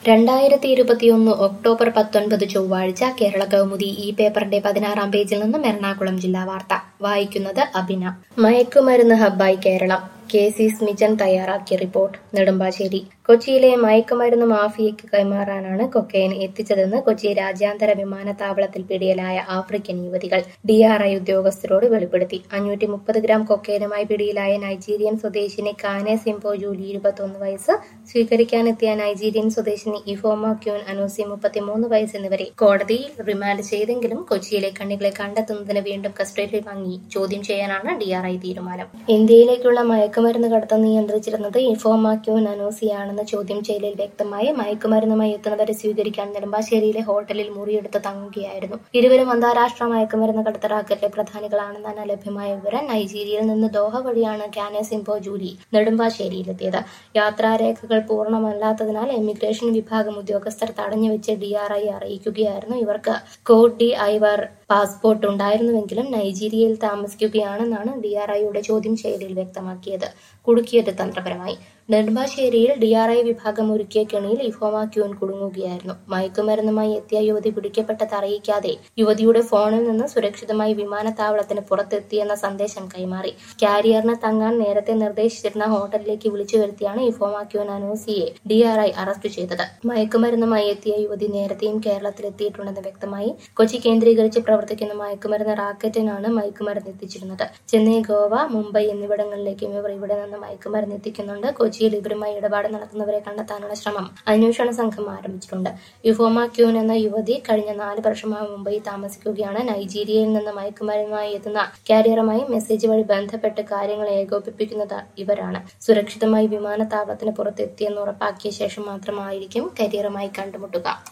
രണ്ടായിരത്തി ഇരുപത്തിയൊന്ന് ഒക്ടോബർ പത്തൊൻപത് ചൊവ്വാഴ്ച കേരള കൗമുദി ഈ പേപ്പറിന്റെ പതിനാറാം പേജിൽ നിന്നും എറണാകുളം ജില്ലാ വാർത്ത വായിക്കുന്നത് അഭിന മയക്കുമരുന്ന് ഹബ്ബായി കേരളം കെ സി സ്മിജൻ തയ്യാറാക്കിയ റിപ്പോർട്ട് നെടുമ്പാശ്ശേരി കൊച്ചിയിലെ മയക്കുമരുന്ന് മാഫിയയ്ക്ക് കൈമാറാനാണ് കൊക്കൈൻ എത്തിച്ചതെന്ന് കൊച്ചി രാജ്യാന്തര വിമാനത്താവളത്തിൽ പിടിയിലായ ആഫ്രിക്കൻ യുവതികൾ ഡിആർഐ ഉദ്യോഗസ്ഥരോട് വെളിപ്പെടുത്തി അഞ്ഞൂറ്റി മുപ്പത് ഗ്രാം കൊക്കൈനുമായി പിടിയിലായ നൈജീരിയൻ സ്വദേശിനി കാനെ സിംബോ ജൂലി ഇരുപത്തൊന്ന് വയസ്സ് സ്വീകരിക്കാനെത്തിയ നൈജീരിയൻ സ്വദേശിനി ഇഫോമ ക്യൂൻ അനൂസി മുപ്പത്തിമൂന്ന് വയസ്സ് എന്നിവരെ കോടതിയിൽ റിമാൻഡ് ചെയ്തെങ്കിലും കൊച്ചിയിലെ കണ്ണികളെ കണ്ടെത്തുന്നതിന് വീണ്ടും കസ്റ്റഡിയിൽ വാങ്ങി ചോദ്യം ചെയ്യാനാണ് ഡിആർഐ തീരുമാനം ഇന്ത്യയിലേക്കുള്ള മയക്കുമരുന്ന് കടത്തം നിയന്ത്രിച്ചിരുന്നത് ഇഫോമ ക്യൂൻ അനൂസിയാണെന്ന് ചോദ്യം ചെയ്യലിൽ വ്യക്തമായി മയക്കുമരുന്നുമായി എത്തുന്നവരെ സ്വീകരിക്കാൻ നെടുമ്പാശ്ശേരിയിലെ ഹോട്ടലിൽ മുറിയെടുത്ത് തങ്ങുകയായിരുന്നു ഇരുവരും അന്താരാഷ്ട്ര മയക്കുമരുന്ന് കടത്ത റാക്കറ്റിലെ പ്രധാനികളാണെന്നാണ് ലഭ്യമായ വിവരം നൈജീരിയയിൽ നിന്ന് ദോഹ വഴിയാണ് കാനെ സിംബോ ജൂലി നെടുമ്പാശ്ശേരിയിലെത്തിയത് യാത്രാരേഖകൾ പൂർണ്ണമല്ലാത്തതിനാൽ എമിഗ്രേഷൻ വിഭാഗം ഉദ്യോഗസ്ഥർ തടഞ്ഞുവെച്ച് ഡിആർഐ അറിയിക്കുകയായിരുന്നു ഇവർക്ക് കോഡ് ഡി ഐവർ പാസ്പോർട്ട് ഉണ്ടായിരുന്നുവെങ്കിലും നൈജീരിയയിൽ താമസിക്കുകയാണെന്നാണ് ഡിആർഐയുടെ ചോദ്യം ചെയ്യലിൽ വ്യക്തമാക്കിയത് കുടുക്കിയത് തന്ത്രപരമായി നെടുമ്പാശ്ശേരിയിൽ ഡിആർഐ വിഭാഗം ഒരുക്കിയ കെണിയിൽ ഇഫോമ ക്യൂൻ കുടുങ്ങുകയായിരുന്നു മയക്കുമരുന്നുമായി എത്തിയ യുവതി പിടിക്കപ്പെട്ടത് അറിയിക്കാതെ യുവതിയുടെ ഫോണിൽ നിന്ന് സുരക്ഷിതമായി വിമാനത്താവളത്തിന് പുറത്തെത്തിയെന്ന സന്ദേശം കൈമാറി കാരിയറിന് തങ്ങാൻ നേരത്തെ നിർദ്ദേശിച്ചിരുന്ന ഹോട്ടലിലേക്ക് വിളിച്ചു വരുത്തിയാണ് ഇഫോമ ക്യൂൻ അനൂസിയെ ഡിആർഐ അറസ്റ്റ് ചെയ്തത് മയക്കുമരുന്നുമായി എത്തിയ യുവതി നേരത്തെയും കേരളത്തിലെത്തിയിട്ടുണ്ടെന്ന് വ്യക്തമായി കൊച്ചി കേന്ദ്രീകരിച്ച് പ്രവർത്തിക്കുന്ന മയക്കുമരുന്ന് റാക്കറ്റിനാണ് മയക്കുമരുന്ന് എത്തിച്ചിരുന്നത് ചെന്നൈ ഗോവ മുംബൈ എന്നിവിടങ്ങളിലേക്കും ഇവർ ഇവിടെ നിന്ന് മയക്കുമരുന്ന് എത്തിക്കുന്നുണ്ട് കൊച്ചിയിൽ ഇവരുമായി ഇടപാട് നടത്തുന്നവരെ കണ്ടെത്താനുള്ള ശ്രമം അന്വേഷണ സംഘം ആരംഭിച്ചിട്ടുണ്ട് യുഫോമ ക്യൂൻ എന്ന യുവതി കഴിഞ്ഞ നാല് വർഷമായി മുംബൈയിൽ താമസിക്കുകയാണ് നൈജീരിയയിൽ നിന്ന് മയക്കുമരുന്നുമായി എത്തുന്ന കാരിയറുമായി മെസ്സേജ് വഴി ബന്ധപ്പെട്ട് കാര്യങ്ങൾ ഏകോപിപ്പിക്കുന്നത് ഇവരാണ് സുരക്ഷിതമായി വിമാനത്താവളത്തിന് പുറത്തെത്തിയെന്ന് ഉറപ്പാക്കിയ ശേഷം മാത്രമായിരിക്കും കരിയറുമായി കണ്ടുമുട്ടുക